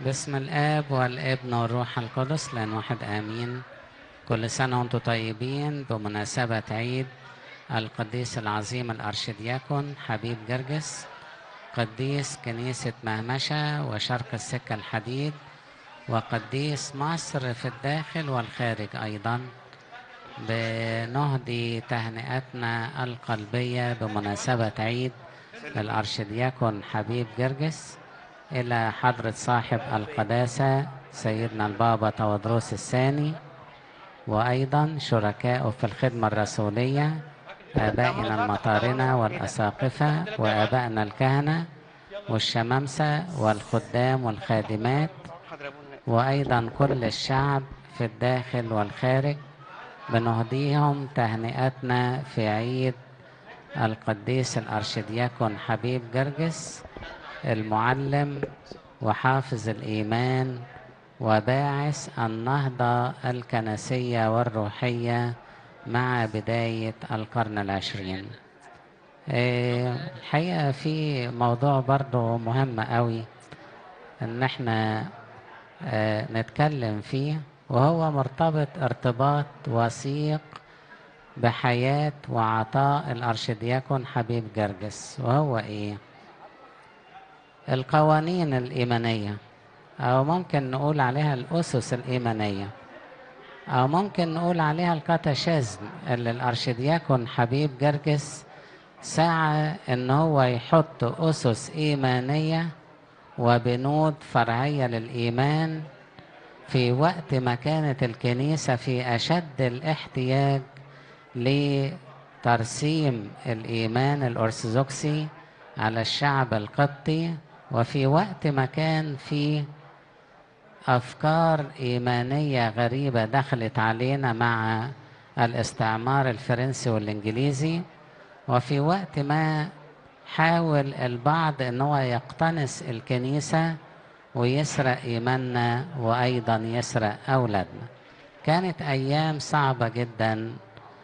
باسم الآب والابن والروح القدس لأن واحد آمين كل سنة وانتم طيبين بمناسبة عيد القديس العظيم الأرشدياكون حبيب جرجس قديس كنيسة مهمشة وشرق السكة الحديد وقديس مصر في الداخل والخارج أيضا بنهدي تهنئتنا القلبية بمناسبة عيد الأرشدياكون حبيب جرجس إلى حضرة صاحب القداسة سيدنا البابا تودروس الثاني وأيضا شركائه في الخدمة الرسولية آبائنا المطارنة والأساقفة وآبائنا الكهنة والشمامسة والخدام والخادمات وأيضا كل الشعب في الداخل والخارج بنهديهم تهنئتنا في عيد القديس الأرشدياكون حبيب جرجس المعلم وحافظ الإيمان وباعث النهضة الكنسية والروحية مع بداية القرن العشرين الحقيقة في موضوع برضو مهم قوي ان احنا نتكلم فيه وهو مرتبط ارتباط وثيق بحياة وعطاء الأرشدياكون حبيب جرجس وهو إيه؟ القوانين الإيمانية أو ممكن نقول عليها الأسس الإيمانية أو ممكن نقول عليها الكاتاشيزم اللي الأرشدياكون حبيب جرجس سعى إن هو يحط أسس إيمانية وبنود فرعية للإيمان في وقت ما كانت الكنيسة في أشد الاحتياج لترسيم الإيمان الأرثوذكسي على الشعب القبطي وفي وقت ما كان في أفكار إيمانية غريبة دخلت علينا مع الاستعمار الفرنسي والإنجليزي وفي وقت ما حاول البعض ان هو يقتنص الكنيسة ويسرق إيماننا وأيضا يسرق أولادنا كانت أيام صعبة جدا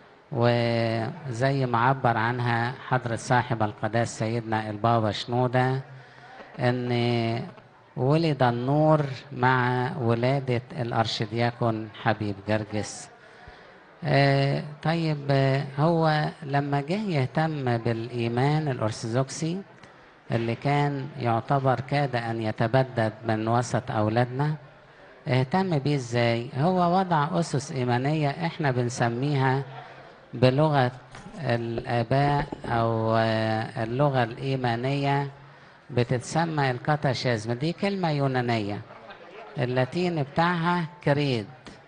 وزي ما عبر عنها حضرة صاحب القداس سيدنا البابا شنودة ان ولد النور مع ولادة الأرشدياكون حبيب جرجس آه طيب آه هو لما جه يهتم بالإيمان الأرثوذكسي اللي كان يعتبر كاد أن يتبدد من وسط أولادنا اهتم بيه ازاي هو وضع أسس إيمانية احنا بنسميها بلغة الآباء أو آه اللغة الإيمانية بتتسمى الكاتاشيزم دي كلمة يونانية اللاتين بتاعها كريد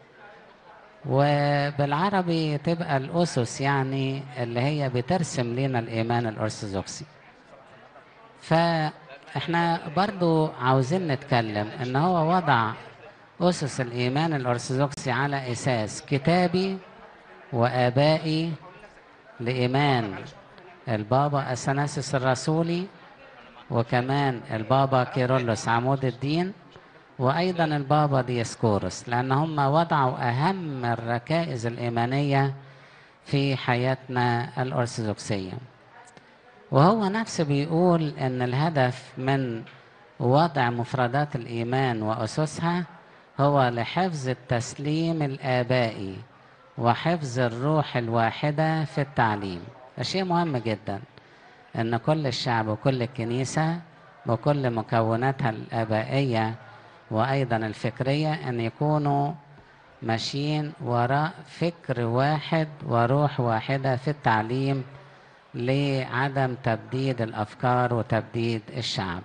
وبالعربي تبقى الأسس يعني اللي هي بترسم لنا الإيمان الأرثوذكسي فإحنا برضو عاوزين نتكلم إن هو وضع أسس الإيمان الأرثوذكسي على أساس كتابي وآبائي لإيمان البابا أثناسيس الرسولي وكمان البابا كيرلس عمود الدين وأيضا البابا ديسكورس لأن هم وضعوا أهم الركائز الإيمانية في حياتنا الأرثوذكسية وهو نفسه بيقول أن الهدف من وضع مفردات الإيمان وأسسها هو لحفظ التسليم الآبائي وحفظ الروح الواحدة في التعليم شيء مهم جدا أن كل الشعب وكل الكنيسة وكل مكوناتها الآبائية وأيضا الفكرية أن يكونوا ماشيين وراء فكر واحد وروح واحدة في التعليم لعدم تبديد الأفكار وتبديد الشعب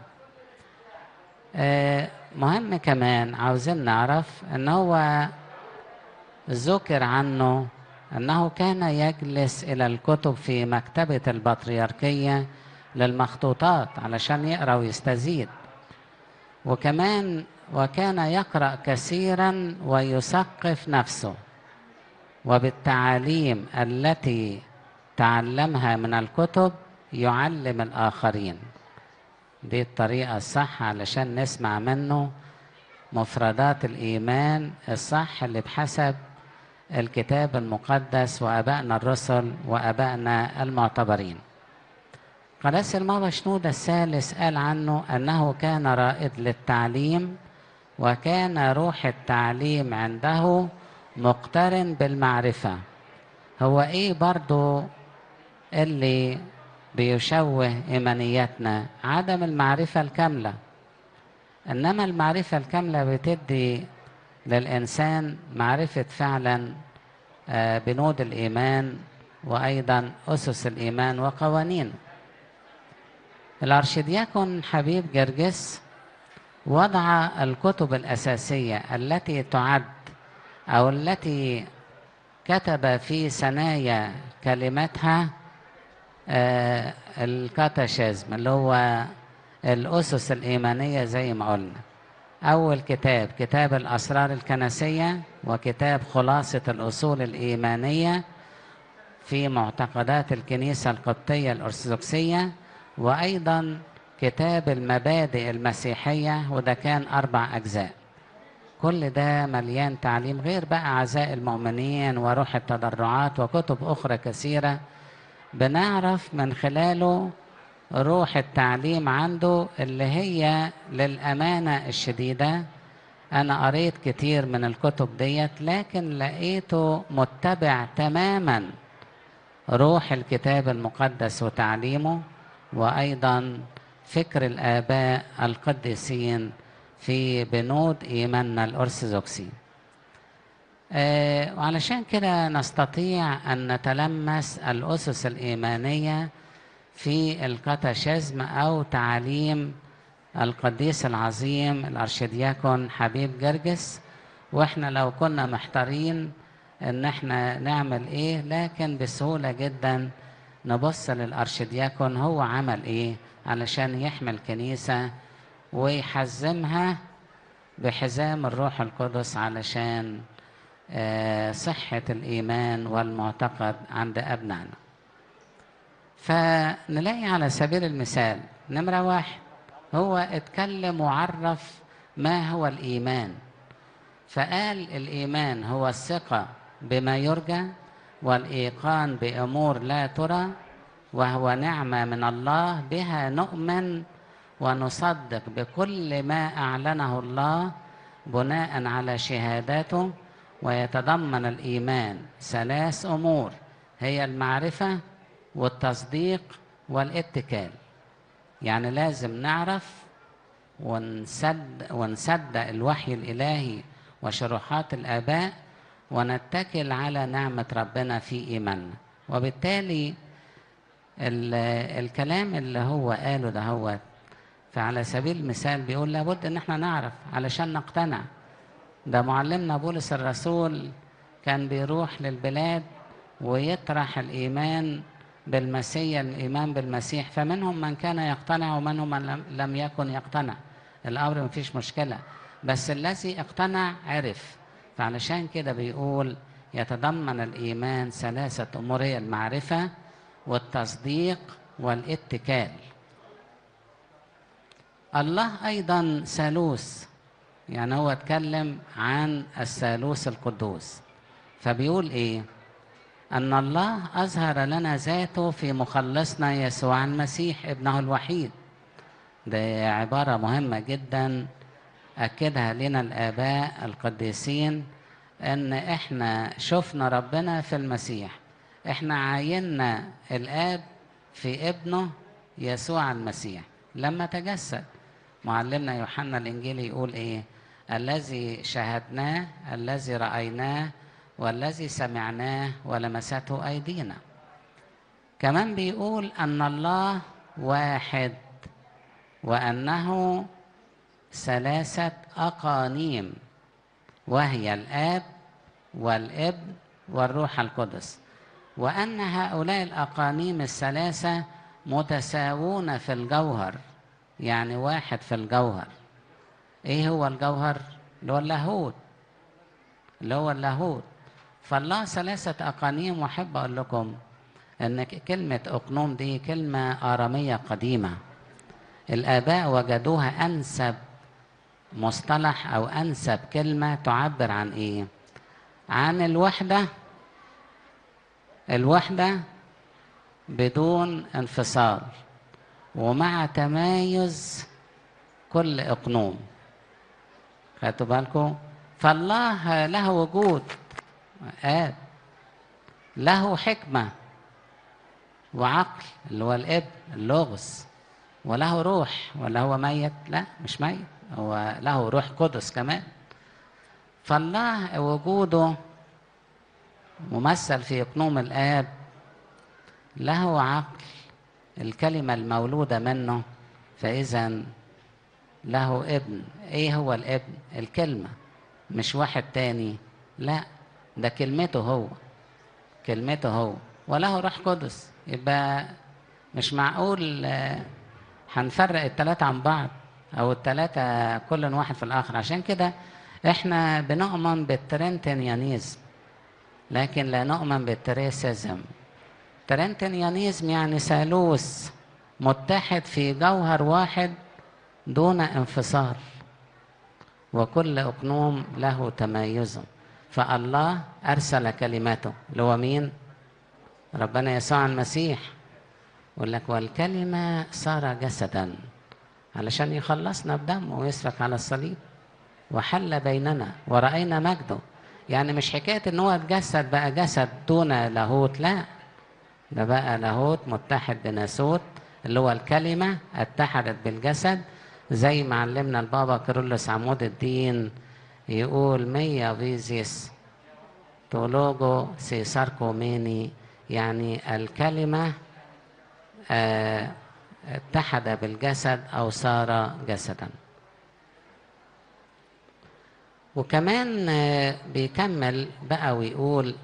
مهم كمان عاوزين نعرف أن هو ذكر عنه أنه كان يجلس إلى الكتب في مكتبة البطريركية للمخطوطات علشان يقرأ ويستزيد وكمان وكان يقرأ كثيرا ويثقف نفسه وبالتعاليم التي تعلمها من الكتب يعلم الآخرين دي الطريقة الصح علشان نسمع منه مفردات الإيمان الصح اللي بحسب الكتاب المقدس وأبائنا الرسل وأبائنا المعتبرين قداس الماما شنودة الثالث قال عنه أنه كان رائد للتعليم وكان روح التعليم عنده مقترن بالمعرفة هو ايه برضو اللي بيشوه ايمانياتنا عدم المعرفة الكاملة انما المعرفة الكاملة بتدي للانسان معرفة فعلا آه، بنود الايمان وايضا اسس الايمان وقوانينه الارشدياكون حبيب جرجس وضع الكتب الاساسيه التي تعد او التي كتب في ثنايا كلماتها آه، الكاتاشيزم اللي هو الاسس الايمانيه زي ما قلنا اول كتاب كتاب الاسرار الكنسيه وكتاب خلاصه الاصول الايمانيه في معتقدات الكنيسه القبطيه الارثوذكسيه وايضا كتاب المبادئ المسيحيه وده كان اربع اجزاء كل ده مليان تعليم غير بقى عزاء المؤمنين وروح التضرعات وكتب اخرى كثيره بنعرف من خلاله روح التعليم عنده اللي هي للامانه الشديده انا قريت كتير من الكتب ديت لكن لقيته متبع تماما روح الكتاب المقدس وتعليمه وايضا فكر الاباء القديسين في بنود ايماننا الارثوذكسي آه وعلشان كده نستطيع ان نتلمس الاسس الايمانيه في الكاتاشيزم او تعاليم القديس العظيم الارشدياكون حبيب جرجس واحنا لو كنا محتارين ان احنا نعمل ايه لكن بسهوله جدا نبص للارشدياكون هو عمل ايه علشان يحمي الكنيسه ويحزمها بحزام الروح القدس علشان آه، صحه الايمان والمعتقد عند ابنائنا فنلاقي على سبيل المثال نمرة واحد هو اتكلم وعرف ما هو الإيمان فقال الإيمان هو الثقة بما يرجى والإيقان بأمور لا ترى وهو نعمة من الله بها نؤمن ونصدق بكل ما أعلنه الله بناء على شهاداته ويتضمن الإيمان ثلاث أمور هي المعرفة والتصديق والاتكال يعني لازم نعرف ونصدق, ونصدق الوحي الإلهي وشروحات الآباء ونتكل على نعمة ربنا في إيماننا وبالتالي الكلام اللي هو قاله ده هو فعلى سبيل المثال بيقول لابد ان احنا نعرف علشان نقتنع ده معلمنا بولس الرسول كان بيروح للبلاد ويطرح الايمان بالمسيح الإيمان بالمسيح فمنهم من كان يقتنع ومنهم من لم يكن يقتنع الأمر مفيش مشكلة بس الذي اقتنع عرف فعلشان كده بيقول يتضمن الإيمان ثلاثة أمور هي المعرفة والتصديق والاتكال الله أيضا ثالوث يعني هو اتكلم عن الثالوث القدوس فبيقول إيه أن الله أظهر لنا ذاته في مخلصنا يسوع المسيح ابنه الوحيد ده عبارة مهمة جدا أكدها لنا الآباء القديسين أن إحنا شفنا ربنا في المسيح إحنا عاينا الآب في ابنه يسوع المسيح لما تجسد معلمنا يوحنا الإنجيلي يقول إيه الذي شاهدناه الذي رأيناه والذي سمعناه ولمسته أيدينا كمان بيقول أن الله واحد وأنه ثلاثة أقانيم وهي الآب والابن والروح القدس وأن هؤلاء الأقانيم الثلاثة متساوون في الجوهر يعني واحد في الجوهر إيه هو الجوهر؟ اللي هو اللاهوت اللي هو اللاهوت فالله ثلاثة أقانيم وأحب أقول لكم أن كلمة أقنوم دي كلمة آرامية قديمة الآباء وجدوها أنسب مصطلح أو أنسب كلمة تعبر عن إيه؟ عن الوحدة الوحدة بدون انفصال ومع تمايز كل إقنوم خدتوا بالكم فالله له وجود آب له حكمة وعقل اللي هو الابن اللغز وله روح ولا هو ميت لا مش ميت هو له روح قدس كمان فالله وجوده ممثل في اقنوم الاب له عقل الكلمة المولودة منه فإذا له ابن ايه هو الابن الكلمة مش واحد تاني لا ده كلمته هو كلمته هو وله روح قدس يبقى مش معقول هنفرق التلاتة عن بعض او التلاتة كل واحد في الاخر عشان كده احنا بنؤمن بالترنتينيانيزم لكن لا نؤمن بالتريسيزم ترنتينيانيزم يعني ثالوث متحد في جوهر واحد دون انفصال وكل اقنوم له تميزه فالله ارسل كلمته اللي هو مين ربنا يسوع المسيح يقول لك والكلمه صار جسدا علشان يخلصنا بدمه ويسفك على الصليب وحل بيننا ورأينا مجده يعني مش حكاية ان هو اتجسد بقى جسد دون لاهوت لا ده بقى لاهوت متحد بناسوت اللي هو الكلمة اتحدت بالجسد زي ما علمنا البابا كيرلس عمود الدين يقول مية فيزيس تولوجو سيساركو ميني يعني الكلمة اه اتحد بالجسد أو صار جسدا وكمان بيكمل بقى ويقول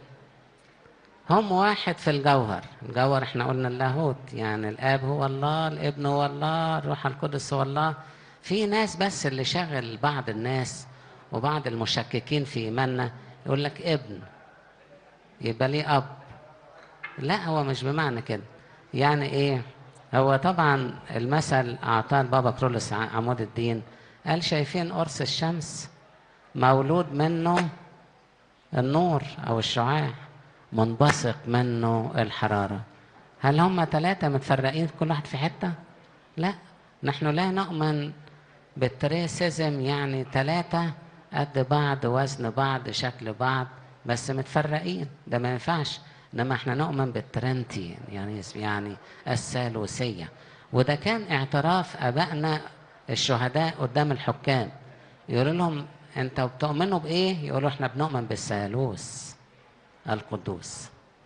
هم واحد في الجوهر الجوهر احنا قلنا اللاهوت يعني الاب هو الله الابن هو الله الروح القدس هو الله في ناس بس اللي شغل بعض الناس وبعض المشككين في ايماننا يقول لك ابن يبقى ليه اب لا هو مش بمعنى كده يعني ايه هو طبعا المثل اعطاه البابا كرولس عمود الدين قال شايفين قرص الشمس مولود منه النور او الشعاع منبثق منه الحراره هل هم ثلاثه متفرقين كل واحد في حته لا نحن لا نؤمن بالتريسيزم يعني ثلاثه قد بعض وزن بعض شكل بعض بس متفرقين ده ما ينفعش انما احنا نؤمن بالترنتي يعني يعني الثالوثيه وده كان اعتراف ابائنا الشهداء قدام الحكام يقولوا لهم انتوا بتؤمنوا بايه يقولوا احنا بنؤمن بالثالوث القدوس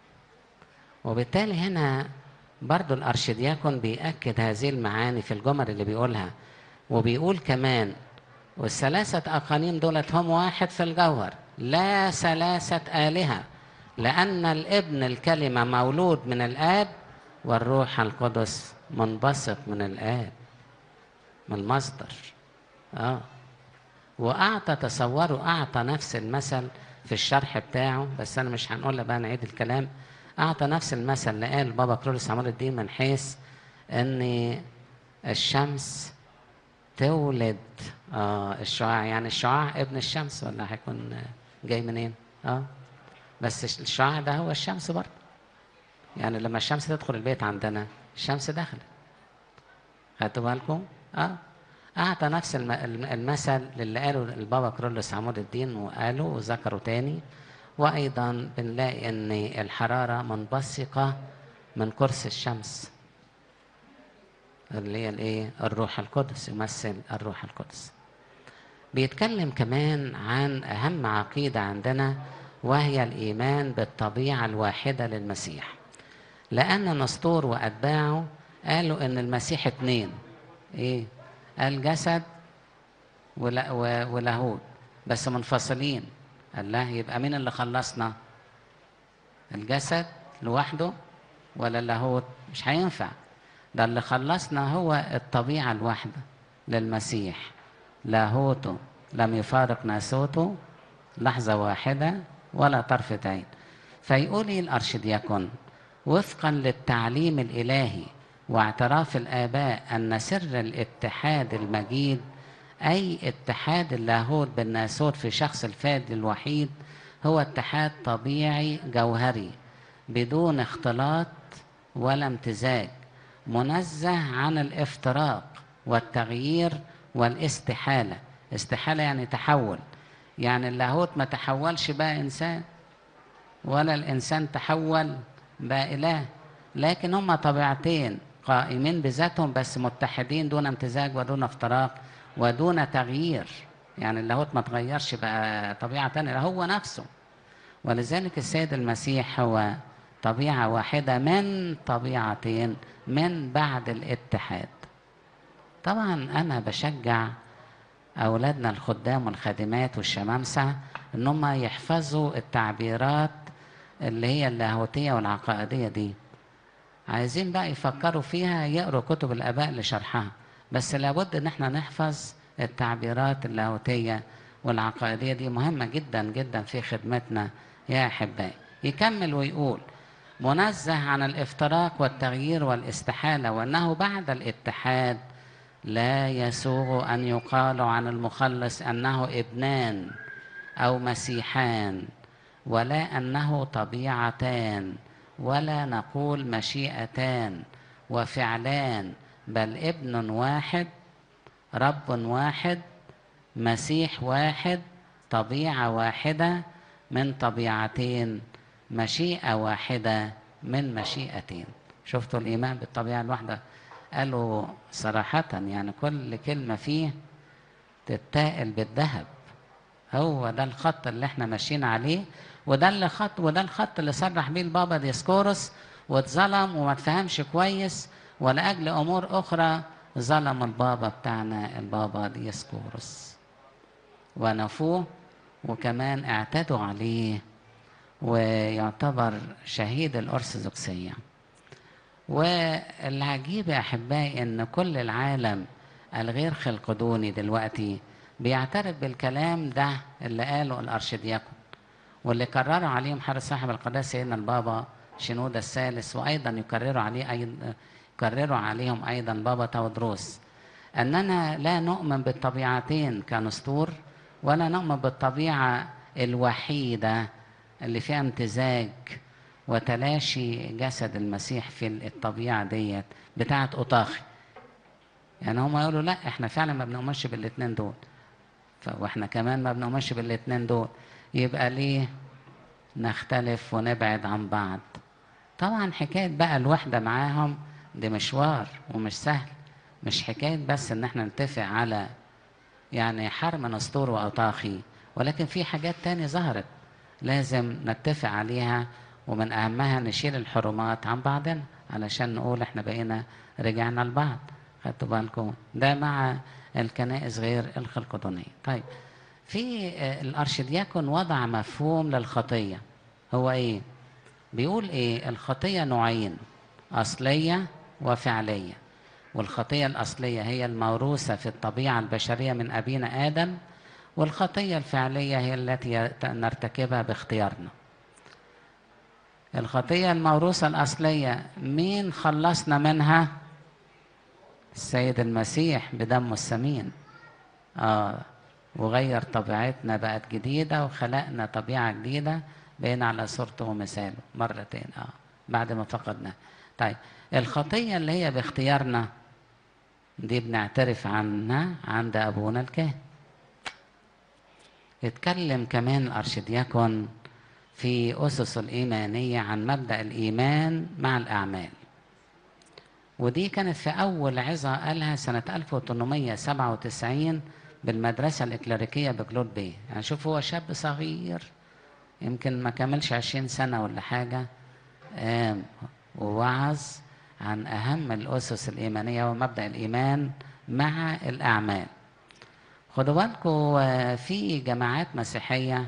وبالتالي هنا برضو الارشدياكون بيأكد هذه المعاني في الجمل اللي بيقولها وبيقول كمان والثلاثة أقانيم دولت هم واحد في الجوهر لا ثلاثة آلهة لأن الابن الكلمة مولود من الآب والروح القدس منبثق من الآب من المصدر آه وأعطى تصوروا أعطى نفس المثل في الشرح بتاعه بس أنا مش هنقول بقى نعيد الكلام أعطى نفس المثل اللي قال بابا كرولس عماد الدين من حيث إن الشمس تولد آه الشعاع يعني الشعاع ابن الشمس ولا هيكون جاي منين؟ اه بس الشعاع ده هو الشمس برضه يعني لما الشمس تدخل البيت عندنا الشمس دخلت خدتوا بالكم؟ اه أعطى نفس المثل للي قاله البابا كرولوس عمود الدين وقاله وذكره تاني وأيضا بنلاقي إن الحرارة منبثقة من قرص الشمس اللي هي الايه الروح القدس يمثل الروح القدس بيتكلم كمان عن اهم عقيده عندنا وهي الايمان بالطبيعه الواحده للمسيح لان نسطور واتباعه قالوا ان المسيح اتنين ايه قال جسد ولاهوت بس منفصلين قال لا يبقى مين اللي خلصنا الجسد لوحده ولا اللاهوت مش هينفع ده اللي خلصنا هو الطبيعة الواحدة للمسيح لاهوته لم يفارق ناسوته لحظة واحدة ولا طرفة عين فيقول الأرشدياكون وفقا للتعليم الإلهي واعتراف الآباء أن سر الاتحاد المجيد أي اتحاد اللاهوت بالناسوت في شخص الفاد الوحيد هو اتحاد طبيعي جوهري بدون اختلاط ولا امتزاج منزه عن الافتراق والتغيير والاستحالة استحالة يعني تحول يعني اللاهوت ما تحولش بقى إنسان ولا الإنسان تحول بقى إله لكن هما طبيعتين قائمين بذاتهم بس متحدين دون امتزاج ودون افتراق ودون تغيير يعني اللاهوت ما تغيرش بقى طبيعة تانية هو نفسه ولذلك السيد المسيح هو طبيعة واحدة من طبيعتين من بعد الاتحاد طبعا أنا بشجع أولادنا الخدام والخادمات والشمامسة إن هم يحفظوا التعبيرات اللي هي اللاهوتية والعقائدية دي عايزين بقى يفكروا فيها يقروا كتب الآباء لشرحها بس لابد إن احنا نحفظ التعبيرات اللاهوتية والعقائدية دي مهمة جدا جدا في خدمتنا يا أحبائي يكمل ويقول منزه عن الافتراق والتغيير والاستحالة وأنه بعد الاتحاد لا يسوغ أن يقال عن المخلص أنه ابنان أو مسيحان ولا أنه طبيعتان ولا نقول مشيئتان وفعلان بل ابن واحد رب واحد مسيح واحد طبيعة واحدة من طبيعتين مشيئة واحدة من مشيئتين شفتوا الإيمان بالطبيعة الواحدة قالوا صراحة يعني كل كلمة فيه تتاقل بالذهب هو ده الخط اللي احنا ماشيين عليه وده اللي خط وده الخط اللي صرح بيه البابا ديسكورس واتظلم وما تفهمش كويس ولاجل امور اخرى ظلم البابا بتاعنا البابا ديسكورس ونفوه وكمان اعتدوا عليه ويعتبر شهيد الأرثوذكسية والعجيب يا أحبائي إن كل العالم الغير خلقدوني دلوقتي بيعترف بالكلام ده اللي قاله الأرشدياكون واللي كرروا عليهم حارس صاحب القداسة سيدنا البابا شنودة الثالث وأيضا يكرروا عليه أيضا يكرروا عليهم أيضا بابا تودروس أننا لا نؤمن بالطبيعتين كنسطور ولا نؤمن بالطبيعة الوحيدة اللي فيها امتزاج وتلاشي جسد المسيح في الطبيعة ديت بتاعة أوطاخي يعني هم يقولوا لا احنا فعلا ما بنؤمنش بالاتنين دول واحنا كمان ما بنؤمنش بالاتنين دول يبقى ليه نختلف ونبعد عن بعض طبعا حكاية بقى الوحدة معاهم دي مشوار ومش سهل مش حكاية بس ان احنا نتفق على يعني حرم نسطور وأوطاخي ولكن في حاجات تانية ظهرت لازم نتفق عليها ومن أهمها نشيل الحرمات عن بعضنا علشان نقول احنا بقينا رجعنا لبعض خدتوا بالكم ده مع الكنائس غير الخلقدونية طيب في الأرشدياكون وضع مفهوم للخطية هو إيه؟ بيقول إيه؟ الخطية نوعين أصلية وفعلية والخطية الأصلية هي الموروثة في الطبيعة البشرية من أبينا آدم والخطية الفعلية هي التي نرتكبها باختيارنا الخطية الموروثة الأصلية مين خلصنا منها السيد المسيح بدمه الثمين آه وغير طبيعتنا بقت جديدة وخلقنا طبيعة جديدة بقينا على صورته ومثاله مرتين آه بعد ما فقدنا طيب الخطية اللي هي باختيارنا دي بنعترف عنها عند أبونا الكاهن اتكلم كمان الأرشدياكون في أسس الإيمانية عن مبدأ الإيمان مع الأعمال ودي كانت في أول عظة قالها سنة 1897 بالمدرسة الإكليريكية بكلود بيه يعني شوف هو شاب صغير يمكن ما كملش عشرين سنة ولا حاجة قام ووعظ عن أهم الأسس الإيمانية ومبدأ الإيمان مع الأعمال خدوا بالكم في جماعات مسيحية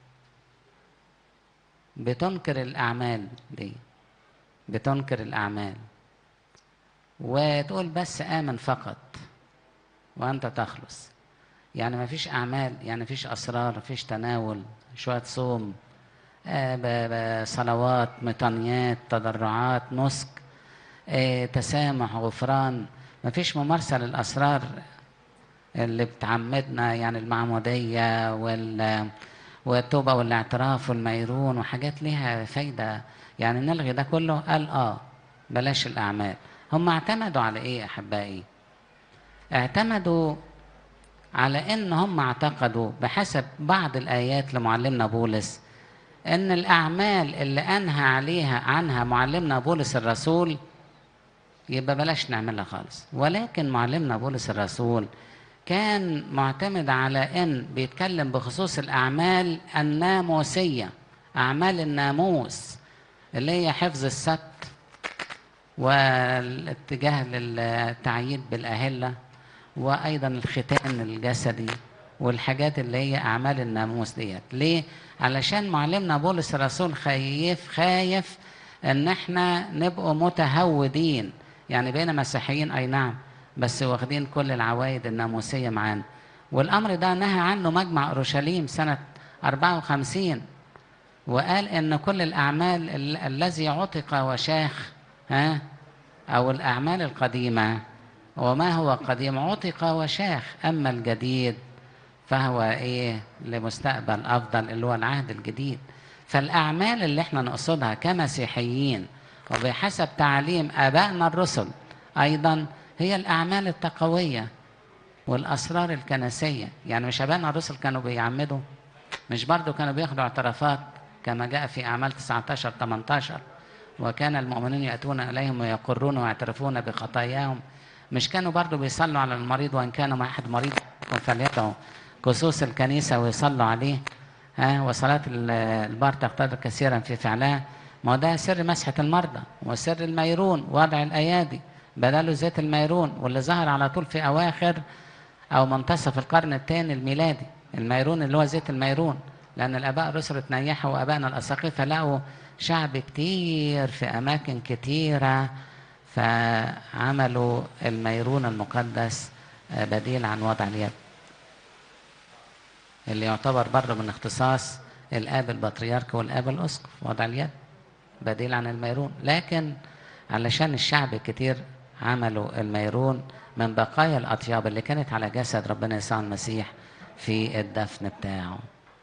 بتنكر الأعمال دي بتنكر الأعمال وتقول بس آمن فقط وأنت تخلص يعني ما فيش أعمال يعني ما فيش أسرار ما فيش تناول شوية صوم آه صلوات مطنيات تضرعات نسك آه تسامح غفران ما فيش ممارسة للأسرار اللي بتعمدنا يعني المعمودية وال والتوبة والاعتراف والميرون وحاجات ليها فايدة يعني نلغي ده كله قال اه بلاش الأعمال هم اعتمدوا على ايه يا أحبائي اعتمدوا على ان هم اعتقدوا بحسب بعض الايات لمعلمنا بولس ان الاعمال اللي انهى عليها عنها معلمنا بولس الرسول يبقى بلاش نعملها خالص ولكن معلمنا بولس الرسول كان معتمد على ان بيتكلم بخصوص الاعمال الناموسيه اعمال الناموس اللي هي حفظ السبت والاتجاه للتعييد بالاهله وايضا الختان الجسدي والحاجات اللي هي اعمال الناموس ديت ليه علشان معلمنا بولس الرسول خايف خايف ان احنا نبقوا متهودين يعني بقينا مسيحيين اي نعم بس واخدين كل العوايد الناموسيه معانا والامر ده نهى عنه مجمع اورشليم سنه 54 وقال ان كل الاعمال ال- الذي عتق وشاخ ها او الاعمال القديمه وما هو قديم عتق وشاخ اما الجديد فهو ايه لمستقبل افضل اللي هو العهد الجديد فالاعمال اللي احنا نقصدها كمسيحيين وبحسب تعليم ابائنا الرسل ايضا هي الاعمال التقويه والاسرار الكنسيه يعني مش ابائنا الرسل كانوا بيعمدوا مش برضو كانوا بياخدوا اعترافات كما جاء في اعمال 19 18 وكان المؤمنون ياتون اليهم ويقرون ويعترفون بخطاياهم مش كانوا برضو بيصلوا على المريض وان كان مع احد مريض فليدعوا كسوس الكنيسه ويصلوا عليه ها وصلاه ال- البار تقتدر كثيرا في فعلها ما هو ده سر مسحه المرضى وسر الميرون وضع الايادي بداله زيت الميرون واللي ظهر على طول في اواخر او منتصف القرن الثاني الميلادي الميرون اللي هو زيت الميرون لان الاباء الرسل اتنيحوا وابائنا الاساقفه لقوا شعب كتير في اماكن كتيره فعملوا الميرون المقدس آه، بديل عن وضع اليد اللي يعتبر بره من اختصاص الاب البطريرك والاب الاسقف وضع اليد بديل عن الميرون لكن علشان الشعب كتير عملوا الميرون من بقايا الاطياب اللي كانت على جسد ربنا يسوع المسيح في الدفن بتاعه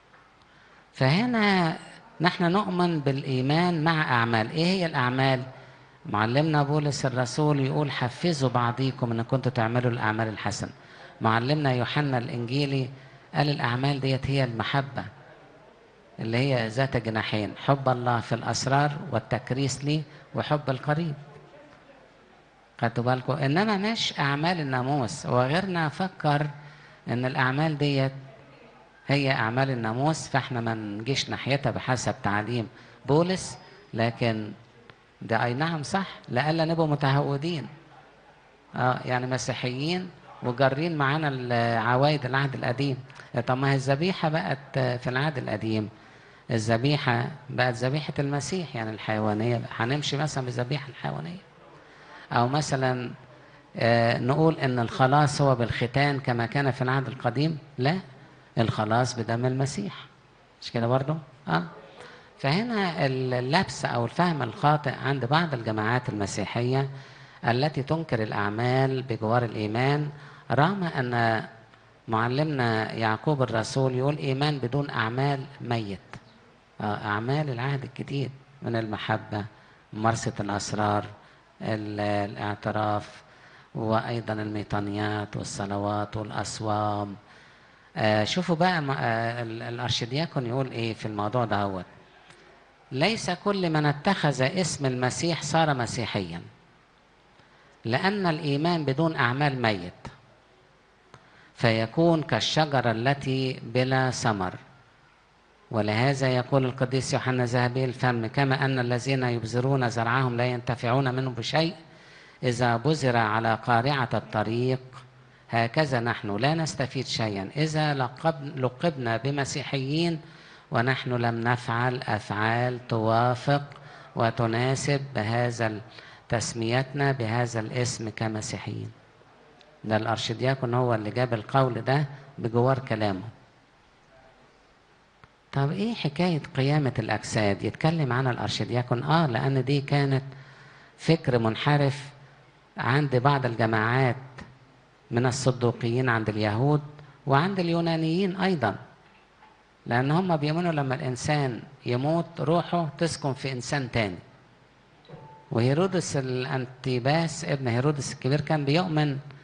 فهنا نحن نؤمن بالايمان مع اعمال ايه هي الاعمال معلمنا بولس الرسول يقول حفزوا بعضيكم ان كنتوا تعملوا الاعمال الحسنه معلمنا يوحنا الانجيلي قال الاعمال ديت هي المحبه اللي هي ذات جناحين حب الله في الاسرار والتكريس لي وحب القريب خدتوا بالكم انما مش اعمال الناموس وغيرنا فكر ان الاعمال ديت هي اعمال الناموس فاحنا ما نجيش ناحيتها بحسب تعليم بولس لكن ده اي نعم صح لئلا نبقوا متهودين اه يعني مسيحيين وجارين معانا العوايد العهد القديم طب ما هي الذبيحه بقت في العهد القديم الذبيحه بقت ذبيحه المسيح يعني الحيوانيه هنمشي مثلا بالذبيحه الحيوانيه او مثلا آه، نقول ان الخلاص هو بالختان كما كان في العهد القديم لا الخلاص بدم المسيح مش كده برضو اه فهنا اللبس او الفهم الخاطئ عند بعض الجماعات المسيحيه التي تنكر الاعمال بجوار الايمان رغم ان معلمنا يعقوب الرسول يقول ايمان بدون اعمال ميت آه، اعمال العهد الجديد من المحبه ممارسه الاسرار ال- الاعتراف وايضا الميطانيات والصلوات والاصوام آه، شوفوا بقى م- آه، ال- الارشدياكون يقول ايه في الموضوع ده هو ليس كل من اتخذ اسم المسيح صار مسيحيا لان الايمان بدون اعمال ميت فيكون كالشجره التي بلا ثمر ولهذا يقول القديس يوحنا ذهبي الفم كما ان الذين يبذرون زرعهم لا ينتفعون منه بشيء اذا بذر على قارعه الطريق هكذا نحن لا نستفيد شيئا اذا لقب لقبنا بمسيحيين ونحن لم نفعل افعال توافق وتناسب بهذا ال- تسميتنا بهذا الاسم كمسيحيين ده الارشدياكون هو اللي جاب القول ده بجوار كلامه طب ايه حكاية قيامة الأجساد؟ يتكلم عنها الأرشدياكون اه لأن دي كانت فكر منحرف عند بعض الجماعات من الصدوقيين عند اليهود وعند اليونانيين أيضا لأن هم بيؤمنوا لما الإنسان يموت روحه تسكن في إنسان تاني وهيرودس الأنتيباس ابن هيرودس الكبير كان بيؤمن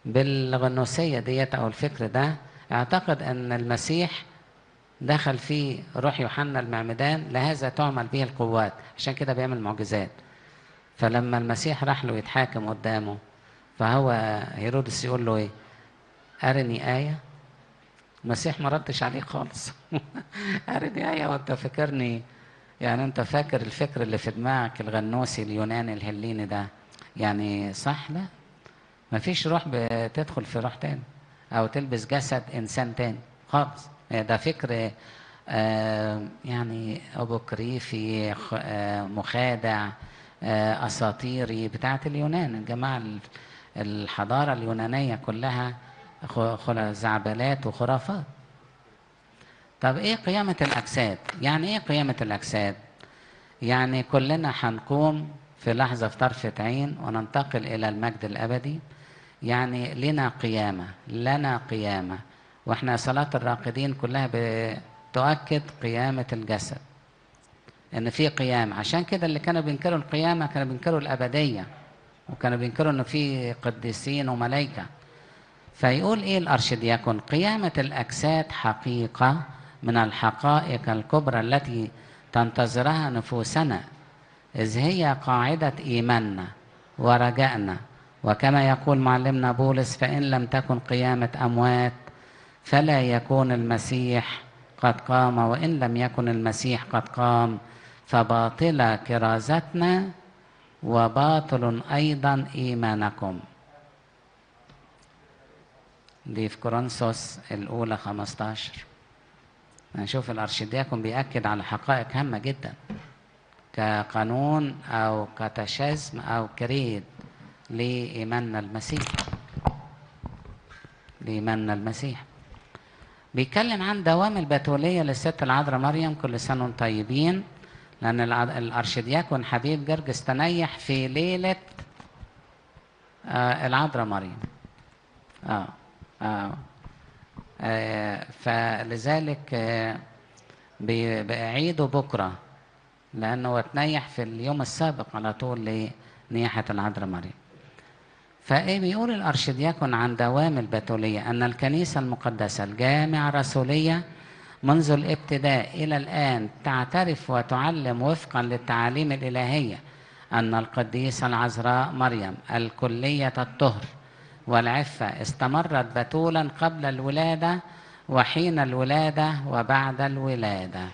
بالغنوسية ديت أو الفكر ده اعتقد أن المسيح دخل فيه روح يوحنا المعمدان لهذا تعمل به القوات عشان كده بيعمل معجزات فلما المسيح راح له يتحاكم قدامه فهو هيرودس يقول له ايه أرني آية المسيح ما ردش عليه خالص أرني آية وأنت فاكرني يعني أنت فاكر الفكر اللي في دماغك الغنوسي اليوناني الهليني ده يعني صح لا مفيش روح بتدخل في روح تاني أو تلبس جسد إنسان تاني خالص ده فكر آه يعني أبوكريفي آه مخادع آه أساطيري بتاعت اليونان الجماعة الحضارة اليونانية كلها زعبلات وخرافات طب ايه قيامة الأجساد؟ يعني ايه قيامة الأجساد؟ يعني كلنا هنقوم في لحظة في طرفة عين وننتقل إلى المجد الأبدي يعني لنا قيامة لنا قيامة واحنا صلاة الراقدين كلها بتؤكد قيامة الجسد ان في قيامة عشان كده اللي كانوا بينكروا القيامة كانوا بينكروا الأبدية وكانوا بينكروا انه في قديسين وملائكة فيقول ايه الارشدياكون قيامة الاجساد حقيقة من الحقائق الكبرى التي تنتظرها نفوسنا اذ هي قاعدة ايماننا ورجائنا وكما يقول معلمنا بولس فان لم تكن قيامة اموات فلا يكون المسيح قد قام وان لم يكن المسيح قد قام فباطلة كرازتنا وباطل ايضا ايمانكم دي في كورنثوس الأولى 15 نشوف الأرشدياكون بيأكد على حقائق هامة جدا كقانون أو كتشازم أو كريد لإيماننا المسيح لإيماننا المسيح بيتكلم عن دوام البتولية للست العذراء مريم كل سنة وانتم طيبين لأن الأرشدياكون حبيب جرجس تنيح في ليلة آه العذراء مريم آه. آه. آه فلذلك آه بأعيده بكرة لأنه تنيح في اليوم السابق على طول لنياحة العذراء مريم فإيه بيقول الأرشدياكون عن دوام البتولية أن الكنيسة المقدسة الجامعة الرسولية منذ الابتداء إلى الآن تعترف وتعلم وفقا للتعاليم الإلهية أن القديسة العذراء مريم الكلية الطهر والعفة استمرت بتولا قبل الولادة وحين الولادة وبعد الولادة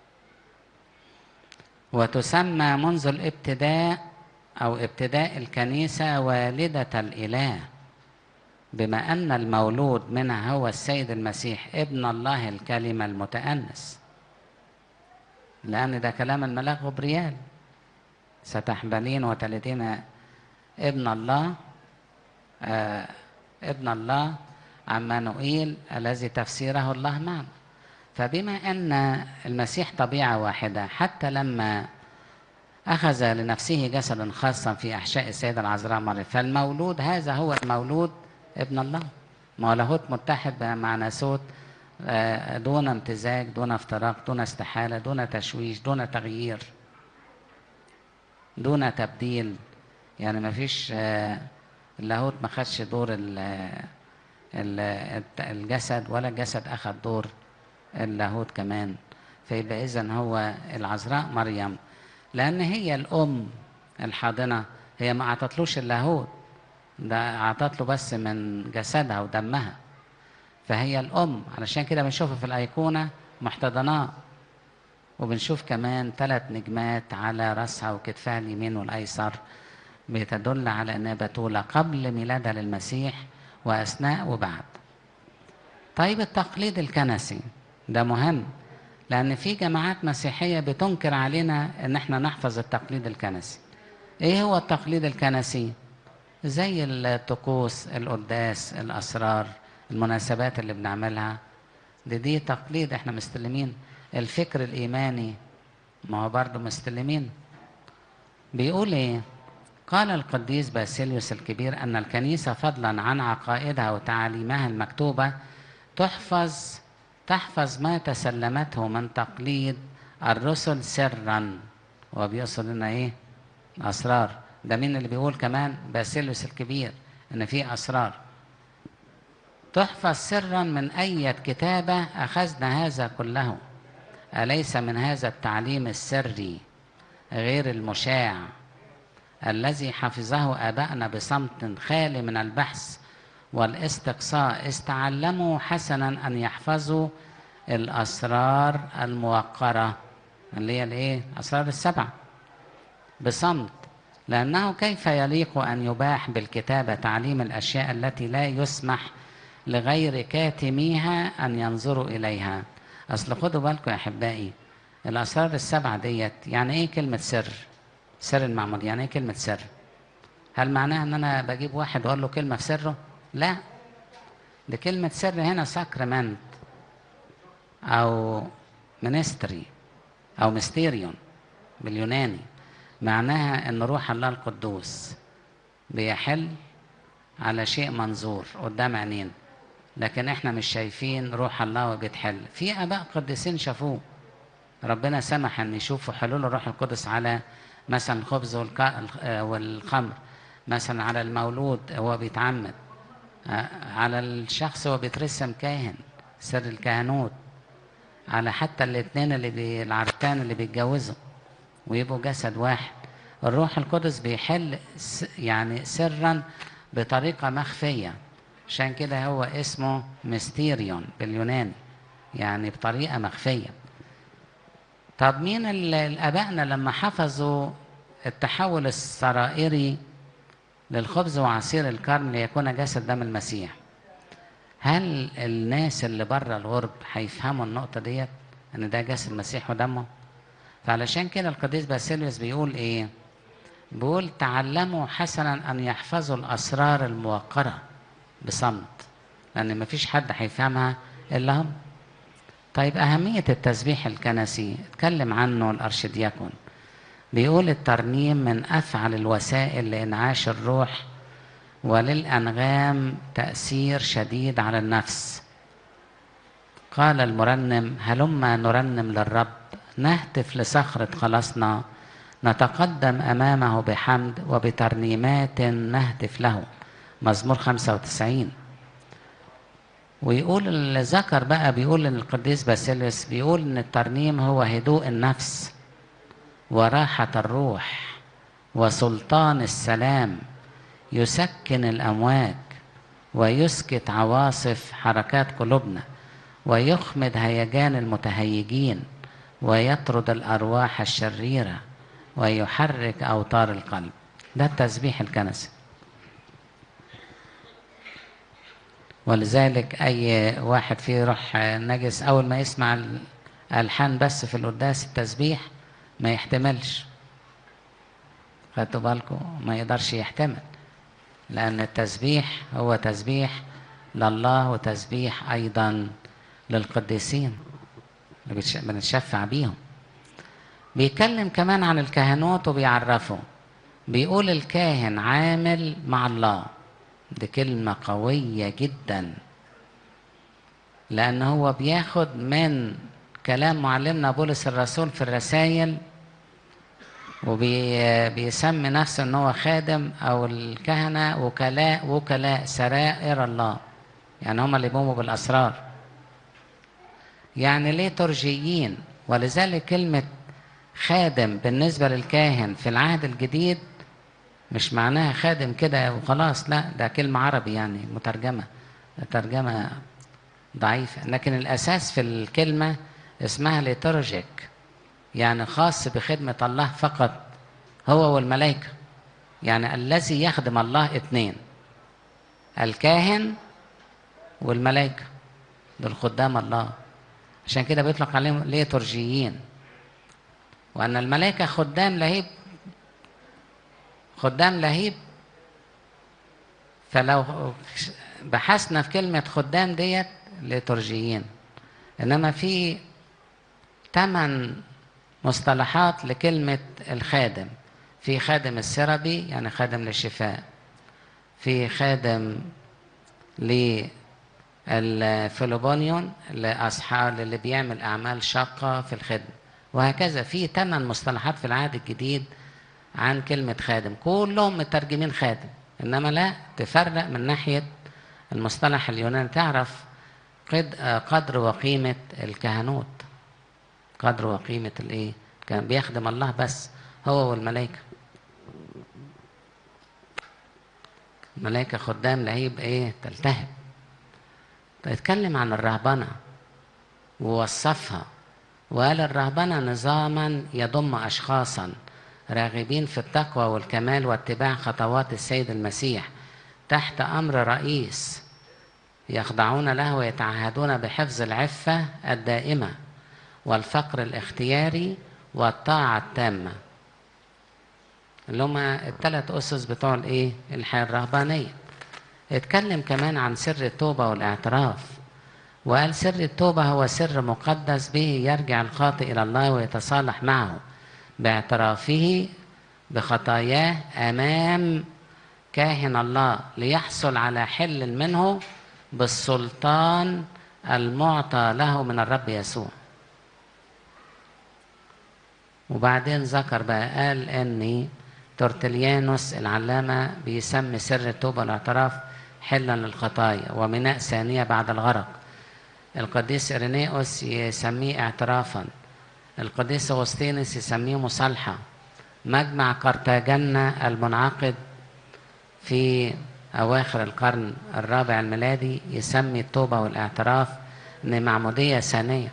وتسمى منذ الابتداء أو ابتداء الكنيسة والدة الإله بما أن المولود منها هو السيد المسيح ابن الله الكلمة المتأنس لأن ده كلام الملاك غبريال ستحبلين وتلدين ابن الله آه ابن الله عمانوئيل الذي تفسيره الله معنا فبما أن المسيح طبيعة واحدة حتى لما أخذ لنفسه جسدا خاصا في أحشاء السيدة العذراء مريم فالمولود هذا هو المولود ابن الله ما هو لاهوت متحد مع ناسوت دون امتزاج دون افتراق دون استحالة دون تشويش دون تغيير دون تبديل يعني ما فيش اللاهوت ما خدش دور الجسد ولا الجسد أخذ دور اللاهوت كمان فيبقى إذا هو العذراء مريم لأن هي الأم الحاضنة هي ما أعطتلوش اللاهوت ده أعطت له بس من جسدها ودمها فهي الأم علشان كده بنشوفها في الأيقونة محتضناه وبنشوف كمان ثلاث نجمات على رأسها وكتفها اليمين والأيسر بتدل على أنها بتولى قبل ميلادها للمسيح وأثناء وبعد طيب التقليد الكنسي ده مهم لأن في جماعات مسيحية بتنكر علينا إن إحنا نحفظ التقليد الكنسي. إيه هو التقليد الكنسي؟ زي الطقوس، القداس، الأسرار، المناسبات اللي بنعملها دي دي تقليد إحنا مستلمين. الفكر الإيماني ما هو برضه مستلمين. بيقول إيه؟ قال القديس باسيليوس الكبير أن الكنيسة فضلا عن عقائدها وتعاليمها المكتوبة تحفظ تحفظ ما تسلمته من تقليد الرسل سرا وبيقصد لنا ايه اسرار ده مين اللي بيقول كمان باسيلوس الكبير ان في اسرار تحفظ سرا من أية كتابة أخذنا هذا كله أليس من هذا التعليم السري غير المشاع الذي حفظه آباءنا بصمت خالي من البحث والاستقصاء استعلموا حسنا أن يحفظوا الأسرار الموقرة اللي هي الإيه؟ أسرار السبعة بصمت لأنه كيف يليق أن يباح بالكتابة تعليم الأشياء التي لا يسمح لغير كاتميها أن ينظروا إليها أصل خدوا بالكم يا أحبائي الأسرار السبعة ديت يعني إيه كلمة سر سر المعمول يعني إيه كلمة سر هل معناها أن أنا بجيب واحد وأقول له كلمة في سره لا دي كلمة سر هنا ساكرمنت أو منستري أو ميستيريون باليوناني معناها أن روح الله القدوس بيحل على شيء منظور قدام عينينا لكن احنا مش شايفين روح الله وبيتحل في اباء قديسين شافوه ربنا سمح ان يشوفوا حلول الروح القدس على مثلا الخبز والخمر مثلا على المولود وهو بيتعمد على الشخص وهو بيترسم كاهن سر الكهنوت على حتى الاثنين اللي بي العرتان اللي بيتجوزوا ويبقوا جسد واحد الروح القدس بيحل يعني سرا بطريقة مخفية عشان كده هو اسمه ميستيريون باليوناني يعني بطريقة مخفية طب مين الآبائنا لما حفظوا التحول السرائري للخبز وعصير الكرم ليكون جسد دم المسيح هل الناس اللي بره الغرب هيفهموا النقطة ديت ان ده جسد المسيح ودمه فعلشان كده القديس باسيليوس بيقول ايه بيقول تعلموا حسنا ان يحفظوا الاسرار الموقره بصمت لان مفيش حد هيفهمها الا هم طيب اهميه التسبيح الكنسي اتكلم عنه الارشدياكون بيقول الترنيم من افعل الوسائل لانعاش الروح وللانغام تاثير شديد على النفس قال المرنم هلما نرنم للرب نهتف لصخره خلاصنا نتقدم امامه بحمد وبترنيمات نهتف له مزمور 95 ويقول اللي ذكر بقى بيقول ان القديس باسيليوس بيقول ان الترنيم هو هدوء النفس وراحة الروح وسلطان السلام يسكن الأمواج ويسكت عواصف حركات قلوبنا ويخمد هيجان المتهيجين ويطرد الأرواح الشريرة ويحرك أوتار القلب ده التسبيح الكنسي ولذلك أي واحد فيه روح نجس أول ما يسمع الألحان بس في القداس التسبيح ما يحتملش خدتوا بالكم ما يقدرش يحتمل لأن التسبيح هو تسبيح لله وتسبيح أيضا للقديسين اللي بنتشفع بيهم بيتكلم كمان عن الكهنوت وبيعرفه بيقول الكاهن عامل مع الله دي كلمة قوية جدا لأن هو بياخد من كلام معلمنا بولس الرسول في الرسائل وبيسمي نفسه ان هو خادم او الكهنة وكلاء وكلاء سرائر الله يعني هم اللي بيقوموا بالاسرار يعني ليه ترجيين ولذلك كلمة خادم بالنسبة للكاهن في العهد الجديد مش معناها خادم كده وخلاص لا ده كلمة عربي يعني مترجمة ترجمة ضعيفة لكن الأساس في الكلمة اسمها ليتورجيك يعني خاص بخدمة الله فقط هو والملائكة يعني الذي يخدم الله اثنين الكاهن والملائكة دول خدام الله عشان كده بيطلق عليهم ليتورجيين وأن الملائكة خدام لهيب خدام لهيب فلو بحثنا في كلمة خدام ديت ليتورجيين إنما في ثمان مصطلحات لكلمة الخادم في خادم السربي يعني خادم للشفاء في خادم للفيلوبونيون لأصحاب اللي بيعمل أعمال شاقة في الخدمة وهكذا في ثمان مصطلحات في العهد الجديد عن كلمة خادم كلهم مترجمين خادم إنما لا تفرق من ناحية المصطلح اليوناني تعرف قد قدر وقيمة الكهنوت قدر وقيمة الايه كان بيخدم الله بس هو والملائكة الملائكة خدام لهيب ايه تلتهب فيتكلم عن الرهبنة ووصفها وقال الرهبنة نظاما يضم أشخاصا راغبين في التقوى والكمال واتباع خطوات السيد المسيح تحت أمر رئيس يخضعون له ويتعهدون بحفظ العفة الدائمة والفقر الاختياري والطاعة التامة اللي هما الثلاث أسس بتوع الإيه؟ الحياة الرهبانية. اتكلم كمان عن سر التوبة والاعتراف وقال سر التوبة هو سر مقدس به يرجع الخاطئ إلى الله ويتصالح معه باعترافه بخطاياه أمام كاهن الله ليحصل على حل منه بالسلطان المعطى له من الرب يسوع وبعدين ذكر بقى قال ان تورتليانوس العلامة بيسمي سر التوبة والاعتراف حلا للخطايا وميناء ثانية بعد الغرق القديس إرينيوس يسميه اعترافا القديس أغسطينوس يسميه مصالحة مجمع قرطاجنة المنعقد في أواخر القرن الرابع الميلادي يسمي التوبة والاعتراف إن معمودية ثانية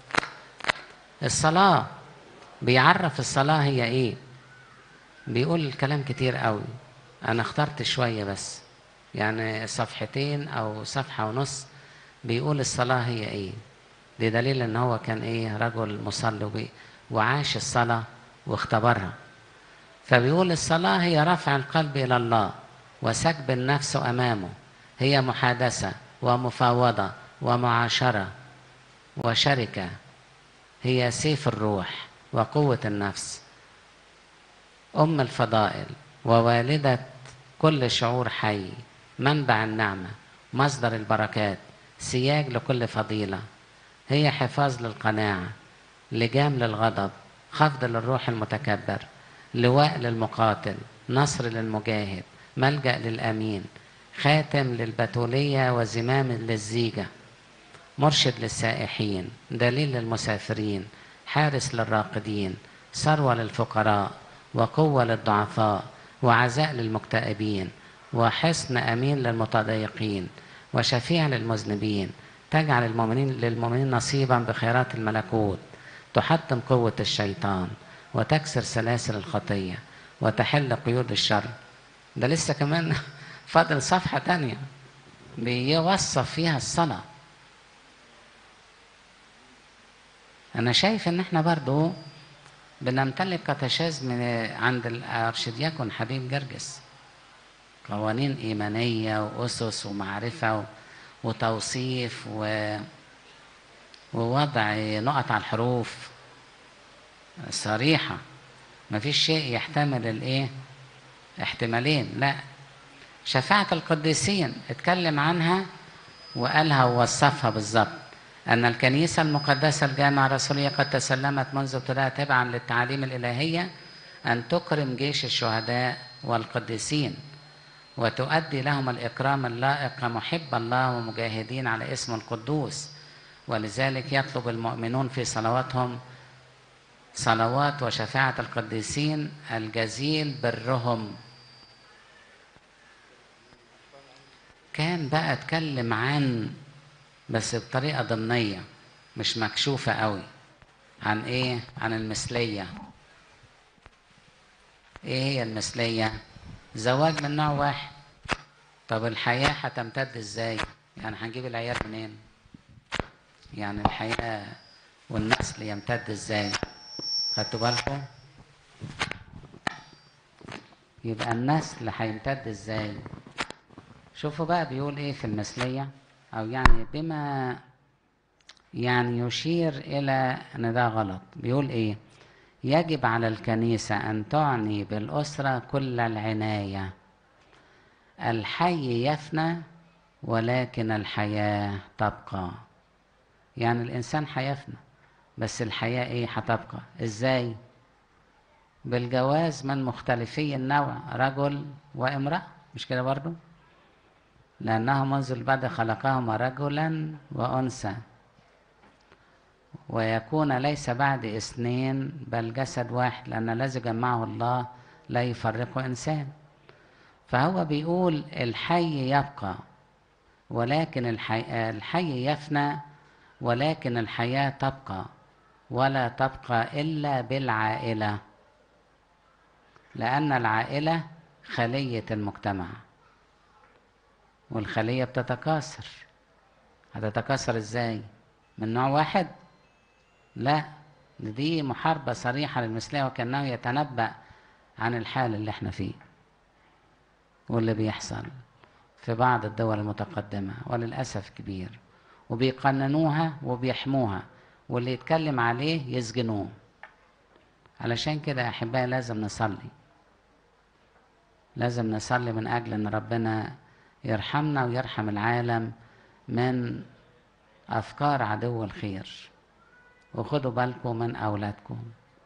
الصلاة بيعرف الصلاة هي إيه بيقول الكلام كتير قوي أنا اخترت شوية بس يعني صفحتين أو صفحة ونص بيقول الصلاة هي إيه دي دليل إن هو كان إيه رجل مصلي وبي- وعاش الصلاة واختبرها فبيقول الصلاة هي رفع القلب إلى الله وسكب النفس أمامه هي محادثة ومفاوضة ومعاشرة وشركة هي سيف الروح وقوة النفس أم الفضائل ووالدة كل شعور حي منبع النعمة مصدر البركات سياج لكل فضيلة هي حفاظ للقناعة لجام للغضب خفض للروح المتكبر لواء للمقاتل نصر للمجاهد ملجأ للأمين خاتم للبتولية وزمام للزيجة مرشد للسائحين دليل للمسافرين حارس للراقدين ثروة للفقراء وقوة للضعفاء وعزاء للمكتئبين وحصن أمين للمتضايقين وشفيع للمذنبين تجعل المؤمنين للمؤمنين نصيبا بخيرات الملكوت تحطم قوة الشيطان وتكسر سلاسل الخطية وتحل قيود الشر ده لسه كمان فاضل صفحة تانية بيوصف فيها الصلاة أنا شايف إن إحنا برضو بنمتلك كتشاز من عند الأرشدياكون حبيب جرجس قوانين إيمانية وأسس ومعرفة و... وتوصيف و... ووضع نقط على الحروف صريحة مفيش شيء يحتمل الإيه احتمالين لا شفاعة القديسين اتكلم عنها وقالها ووصفها بالظبط أن الكنيسة المقدسة الجامعة الرسولية قد تسلمت منذ ابتداء تبعا للتعاليم الإلهية أن تكرم جيش الشهداء والقديسين وتؤدي لهم الإكرام اللائق كمحب الله ومجاهدين على اسم القدوس ولذلك يطلب المؤمنون في صلواتهم صلوات وشفاعة القديسين الجزيل برهم كان بقى اتكلم عن بس بطريقة ضمنية مش مكشوفة قوي عن ايه عن المثلية ايه هي المثلية زواج من نوع واحد طب الحياة هتمتد ازاي يعني هنجيب العيال منين يعني الحياة والنسل يمتد ازاي خدتوا بالكم يبقى النسل هيمتد ازاي شوفوا بقى بيقول ايه في المثلية او يعني بما يعني يشير الى ان ده غلط بيقول ايه يجب على الكنيسة ان تعني بالاسرة كل العناية الحي يفنى ولكن الحياة تبقى يعني الانسان هيفنى بس الحياة ايه هتبقى ازاي بالجواز من مختلفي النوع رجل وامرأة مش كده برضو لأنه منذ البدء خلقهما رجلا وأنثى ويكون ليس بعد اثنين بل جسد واحد لأن الذي جمعه الله لا يفرقه إنسان فهو بيقول الحي يبقى ولكن الحي, الحي يفنى ولكن الحياة تبقى ولا تبقى إلا بالعائلة لأن العائلة خلية المجتمع والخلية بتتكاثر هتتكاثر ازاي من نوع واحد لا دي محاربة صريحة للمثلية وكأنه يتنبأ عن الحال اللي احنا فيه واللي بيحصل في بعض الدول المتقدمة وللأسف كبير وبيقننوها وبيحموها واللي يتكلم عليه يسجنوه علشان كده يا أحبائي لازم نصلي لازم نصلي من أجل أن ربنا يرحمنا ويرحم العالم من أفكار عدو الخير وخدوا بالكم من أولادكم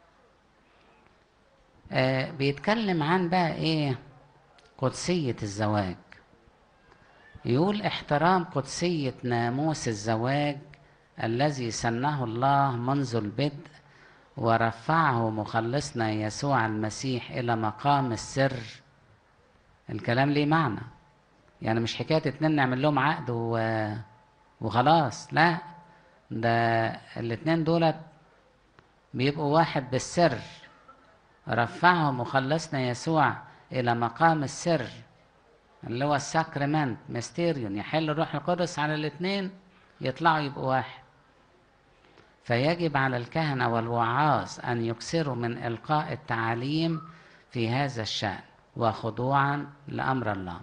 آه بيتكلم عن بقى إيه قدسية الزواج يقول احترام قدسية ناموس الزواج الذي سنه الله منذ البدء ورفعه مخلصنا يسوع المسيح إلى مقام السر الكلام ليه معنى يعني مش حكاية اتنين نعمل لهم عقد و... وخلاص لا ده الاتنين دولت بيبقوا واحد بالسر رفعه مخلصنا يسوع إلى مقام السر اللي هو الساكرمنت ميستيريون يحل الروح القدس على الاتنين يطلعوا يبقوا واحد فيجب على الكهنة والوعاظ أن يكثروا من إلقاء التعاليم في هذا الشأن وخضوعا لأمر الله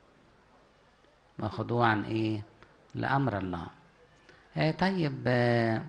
وخضوعا إيه لأمر الله آه طيب آه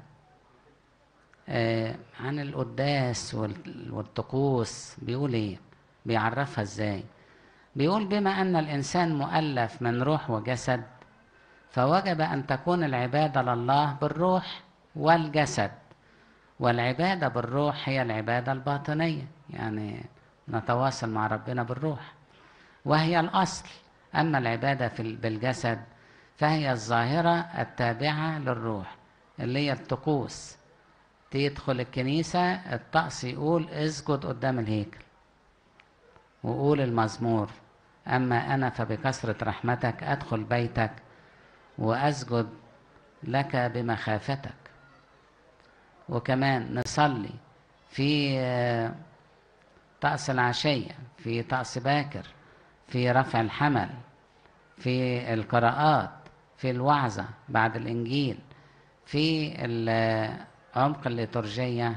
آه عن القداس والطقوس بيقول إيه بيعرفها إزاي بيقول بما أن الإنسان مؤلف من روح وجسد فوجب أن تكون العبادة لله بالروح والجسد والعبادة بالروح هي العبادة الباطنية يعني نتواصل مع ربنا بالروح وهي الأصل أما العبادة في بالجسد فهي الظاهرة التابعة للروح اللي هي الطقوس تدخل الكنيسة الطقس يقول اسجد قدام الهيكل وقول المزمور أما أنا فبكثرة رحمتك أدخل بيتك وأسجد لك بمخافتك وكمان نصلي في طقس العشية في طقس باكر في رفع الحمل في القراءات في الوعظة بعد الإنجيل في عمق الليتورجية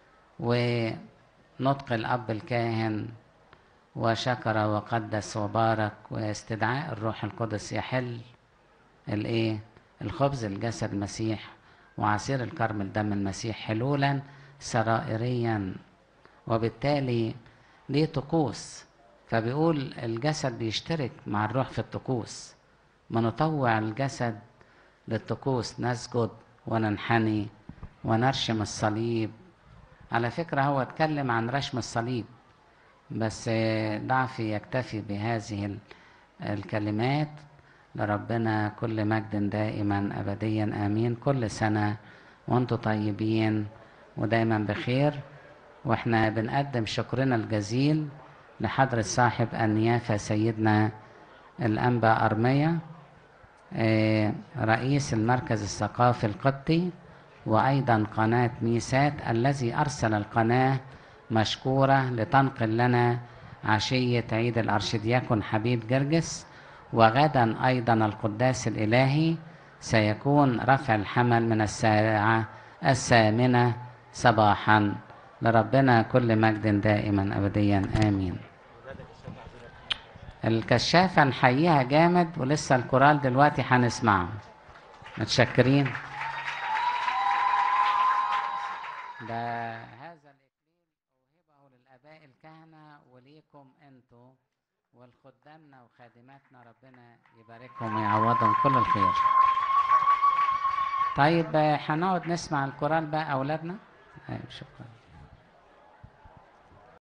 ونطق الأب الكاهن وشكر وقدس وبارك واستدعاء الروح القدس يحل الايه الخبز الجسد المسيح وعصير الكرم الدم المسيح حلولا سرائريا وبالتالي ليه طقوس فبيقول الجسد بيشترك مع الروح في الطقوس بنطوع الجسد للطقوس نسجد وننحني ونرشم الصليب على فكرة هو اتكلم عن رشم الصليب بس ضعفي يكتفي بهذه الكلمات لربنا كل مجد دائما أبديا آمين كل سنة وانتم طيبين ودايما بخير واحنا بنقدم شكرنا الجزيل لحضرة صاحب النيافة سيدنا الأنبا أرمية رئيس المركز الثقافي القبطي وأيضا قناة ميسات الذي أرسل القناة مشكورة لتنقل لنا عشية عيد الأرشدياكون حبيب جرجس وغدا أيضا القداس الإلهي سيكون رفع الحمل من الساعة الثامنة صباحا لربنا كل مجد دائما أبديا آمين الكشافة نحييها جامد ولسه الكورال دلوقتي هنسمعه متشكرين ده هذا الإكليل أوهبه للآباء الكهنة وليكم أنتم والخدامنا وخادماتنا ربنا يباركهم ويعوضهم كل الخير طيب هنقعد نسمع الكورال بقى أولادنا أيوة شكرا